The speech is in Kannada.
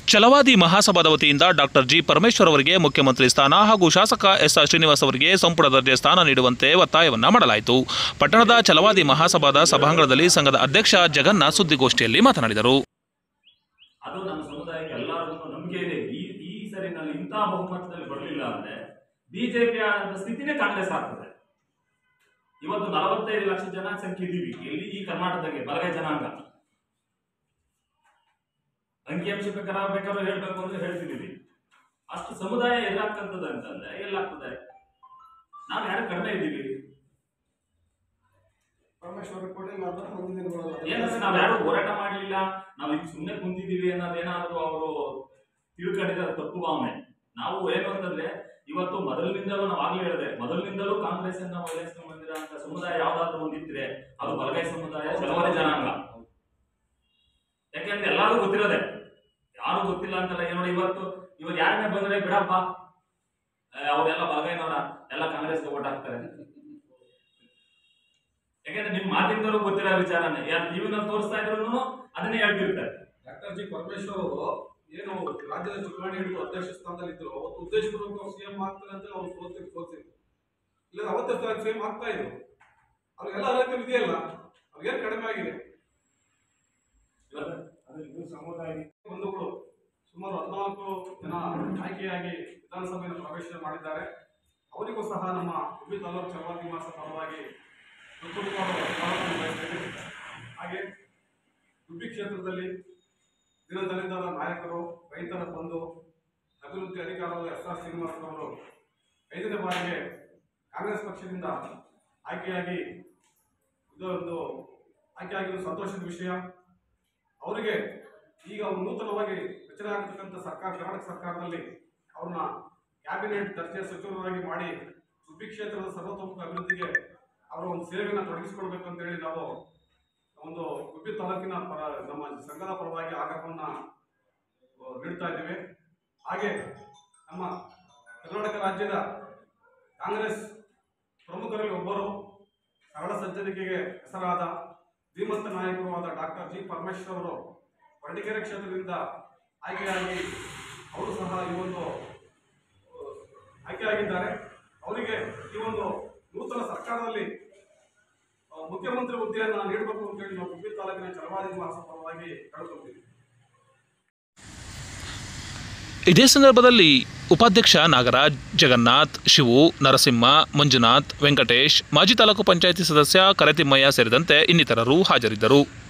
ಛಲವಾದಿ ಮಹಾಸಭಾದ ವತಿಯಿಂದ ಡಾಕ್ಟರ್ ಜಿ ಪರಮೇಶ್ವರ್ ಅವರಿಗೆ ಮುಖ್ಯಮಂತ್ರಿ ಸ್ಥಾನ ಹಾಗೂ ಶಾಸಕ ಎಸ್ ಆರ್ ಶ್ರೀನಿವಾಸ್ ಅವರಿಗೆ ಸಂಪುಟ ದರ್ಜೆ ಸ್ಥಾನ ನೀಡುವಂತೆ ಒತ್ತಾಯವನ್ನ ಮಾಡಲಾಯಿತು ಪಟ್ಟಣದ ಛಲವಾದಿ ಮಹಾಸಭಾದ ಸಭಾಂಗಣದಲ್ಲಿ ಸಂಘದ ಅಧ್ಯಕ್ಷ ಜಗನ್ನಾಥ್ ಸುದ್ದಿಗೋಷ್ಠಿಯಲ್ಲಿ ಮಾತನಾಡಿದರು ಅದು ನಮ್ಮ ಸಮುದಾಯಕ್ಕೆ ಎಲ್ಲರಿಗೂ ನಂಬಿಕೆ ಇದೆ ಈ ಈ ಸರಿ ನಾನು ಇಂಥ ಬಹುಮತದಲ್ಲಿ ಬರಲಿಲ್ಲ ಅಂದ್ರೆ ಬಿಜೆಪಿ ಆದ ಸ್ಥಿತಿನೇ ಕಾಂಗ್ರೆಸ್ ಆಗ್ತದೆ ಇವತ್ತು ನಲವತ್ತೈದು ಲಕ್ಷ ಜನಸಂಖ್ಯೆ ಇದೀವಿ ಎಲ್ಲಿ ಈ ಕರ್ನಾಟಕದಾಗೆ ಬಲಗೈ ಜನಾಂಗ ಅಂಕಿಅಂಶ ಪ್ರಕಾರ ಬೇಕಾದ್ರೂ ಹೇಳ್ಬೇಕು ಅಂದ್ರೆ ಹೇಳ್ತಿದ್ದೀವಿ ಅಷ್ಟು ಸಮುದಾಯ ಎದುರಾಗ್ತಂತದ ಅಂತಂದ್ರೆ ಎಲ್ಲಾಗ್ತದೆ ನಾವು ಯಾರು ಕಡಿಮೆ ಇದ್ದೀವಿ ಪರಮೇಶ್ವರ ಕೊಡಲಿಲ್ಲ ಅಂದ್ರೆ ಮುಂದಿನ ದಿನಗಳಲ್ಲಿ ಏನಂದ್ರೆ ನಾವ್ ಯಾರು ಹೋರಾಟ ಮಾಡ್ಲಿಲ್ಲ ನಾವ್ ಈಗ ಸುಮ್ಮನೆ ಕುಂತಿದೀವಿ ಅನ್ನೋದೇನಾದ್ರೂ ಅವರು ತಿಳ್ಕೊಂಡಿದ್ರೆ ಅದು ತಪ್ಪು ಭಾವನೆ ನಾವು ಏನು ಅಂತಂದ್ರೆ ಇವತ್ತು ಮೊದಲಿನಿಂದಲೂ ನಾವು ಆಗ್ಲೇ ಹೇಳಿದೆ ಮೊದಲಿನಿಂದಲೂ ಕಾಂಗ್ರೆಸ್ ಅನ್ನ ವಹಿಸ್ಕೊಂಡು ಬಂದಿರೋ ಅಂತ ಸಮುದಾಯ ಯಾವ್ದಾದ್ರು ಒಂದಿದ್ರೆ ಅದು ಬಲಗೈ ಸಮುದಾಯ ಚಲವಾದಿ ಜನಾಂಗ ಯಾಕೆಂದ್ರೆ ಎಲ್ಲಾರು ಗೊತ್ತಿರೋದೆ ಯಾರು ಗೊತ್ತಿಲ್ಲ ಅಂತಲ್ಲ ಏನು ನೋಡಿ ಇವತ್ತು ಇವತ್ತು ಯಾರನ್ನೇ ಬಂದ್ರೆ ಬಿಡಪ್ಪ ಆ, ಅವ್ರೆಲ್ಲ ಬಲಗೈನವರ ಎಲ್ಲ ಕಾಂಗ್ರೆಸ್ಗೆ ಓಟ್ ಹಾಕ್ತಾರೆ ಯಾಕೆಂದ್ರೆ ನಿಮ್ ಮಾಧ್ಯಮದವರು ಗೊತ್ತಿರೋ ವಿಚಾರನೇ ಯಾರು ಟಿವಿನಲ್ಲಿ ತೋರಿಸ್ತಾ ಇದ್ರು ಅದನ್ನೇ ಹೇಳ್ತಿರ್ತಾರೆ ಡಾಕ್ಟರ್ ಜಿ ಪರಮೇಶ್ವರ್ ಅವರು ಏನು ರಾಜ್ಯದ ಚುನಾವಣೆ ಹಿಡಿದು ಅಧ್ಯಕ್ಷ ಸ್ಥಾನದಲ್ಲಿ ಇದ್ರು ಅವತ್ತು ಉದ್ದೇಶಪೂರ್ವಕ ಸಿಎಂ ಆಗ್ತಾರೆ ಅಂತ ಅವ್ರು ಸೋತಿದ್ರು ಸೋತಿದ್ರು ಇಲ್ಲ ಅವತ್ತೇ ಸಿಎಂ ಆಗ್ತಾ ಇದ್ರು ಅವ್ರಿಗೆಲ್ಲ ಅರ್ಹತೆ ಇದೆಯಲ್ಲ ಅವ್ರಿಗೇನು ಕಡಿಮೆ ಆಗಿದೆ ಬಂಧುಗಳು ಸುಮಾರು ಹದಿನಾಲ್ಕು ಜನ ಆಯ್ಕೆಯಾಗಿ ವಿಧಾನಸಭೆಯನ್ನು ಪ್ರವೇಶ ಮಾಡಿದ್ದಾರೆ ಅವರಿಗೂ ಸಹ ನಮ್ಮ ಉಡುಪಿ ತಾಲೂಕು ಚಲವಾದಿ ನಿವಾಸ ಪರವಾಗಿ ಹೃತ್ಪೂರ್ವಕವಾದ ಸ್ವಾಗತವನ್ನು ಬಯಸ್ತೇನೆ ಹಾಗೆ ಉಡುಪಿ ಕ್ಷೇತ್ರದಲ್ಲಿ ದಿನದಲ್ಲಿದ್ದರ ನಾಯಕರು ರೈತರ ಬಂಧು ಅಭಿವೃದ್ಧಿ ಅಧಿಕಾರದ ಎಸ್ ಆರ್ ಶ್ರೀನಿವಾಸರವರು ಐದನೇ ಬಾರಿಗೆ ಕಾಂಗ್ರೆಸ್ ಪಕ್ಷದಿಂದ ಆಯ್ಕೆಯಾಗಿ ಇದೊಂದು ಆಯ್ಕೆಯಾಗಿದ್ದು ಸಂತೋಷದ ವಿಷಯ ಅವರಿಗೆ ಈಗ ಒಂದು ನೂತನವಾಗಿ ರಚನೆ ಆಗತಕ್ಕಂಥ ಸರ್ಕಾರ ಕರ್ನಾಟಕ ಸರ್ಕಾರದಲ್ಲಿ ಅವ್ರನ್ನ ಕ್ಯಾಬಿನೆಟ್ ದರ್ಜೆ ಸಚಿವರಾಗಿ ಮಾಡಿ ಸುದ್ದಿ ಕ್ಷೇತ್ರದ ಸರ್ವತೋಮುಖ ಅಭಿವೃದ್ಧಿಗೆ ಅವರ ಒಂದು ಸೇವೆಯನ್ನು ತೊಡಗಿಸಿಕೊಳ್ಬೇಕು ಅಂತ ಹೇಳಿ ನಾವು ಒಂದು ಗುಬ್ಬಿ ತಾಲೂಕಿನ ಪರ ನಮ್ಮ ಸಂಘದ ಪರವಾಗಿ ಆಗ್ರಹವನ್ನ ಆ, ನೀಡ್ತಾ ಇದ್ದೇವೆ ಹಾಗೆ ನಮ್ಮ ಕರ್ನಾಟಕ ರಾಜ್ಯದ ಕಾಂಗ್ರೆಸ್ ಪ್ರಮುಖರಲ್ಲಿ ಒಬ್ಬರು ಸರಳ ಸಜ್ಜನಿಕೆಗೆ ಹೆಸರಾದ ಧೀಮಂತ ನಾಯಕರು ಆದ ಡಾಕ್ಟರ್ ಜಿ ಪರಮೇಶ್ವರ್ ಅವರು ಬಂಡಿಗೆರೆ ಕ್ಷೇತ್ರದಿಂದ ಆಯ್ಕೆಯಾಗಿ ಅವರು ಸಹ ಈ ಒಂದು ಆ, ಆಯ್ಕೆಯಾಗಿದ್ದಾರೆ ಅವರಿಗೆ ಈ ಒಂದು ನೂತನ ಸರ್ಕಾರದಲ್ಲಿ ಆ, ಮುಖ್ಯಮಂತ್ರಿ ಹುದ್ದೆಯನ್ನು ನೀಡಬೇಕು ಅಂತೇಳಿ ನಾವು ಗುಬ್ಬಿ ತಾಲೂಕಿನ ಚಲವಾದಿ ನಿವಾಸ ಪರವಾಗಿ ಕೇಳ್ಕೊತೀವಿ ಇದೇ ಸಂದರ್ಭದಲ್ಲಿ ಉಪಾಧ್ಯಕ್ಷ ನಾಗರಾಜ್ ಜಗನ್ನಾಥ್ ಶಿವು ನರಸಿಂಹ ಮಂಜುನಾಥ್ ವೆಂಕಟೇಶ್ ಮಾಜಿ ತಾಲೂಕು ಪಂಚಾಯಿತಿ ಸದಸ್ಯ ಕರೆತಿಮ್ಮಯ್ಯ ಸೇರಿದಂತೆ ಇನ್ನಿತರರು ಹಾಜರಿದ್ದರು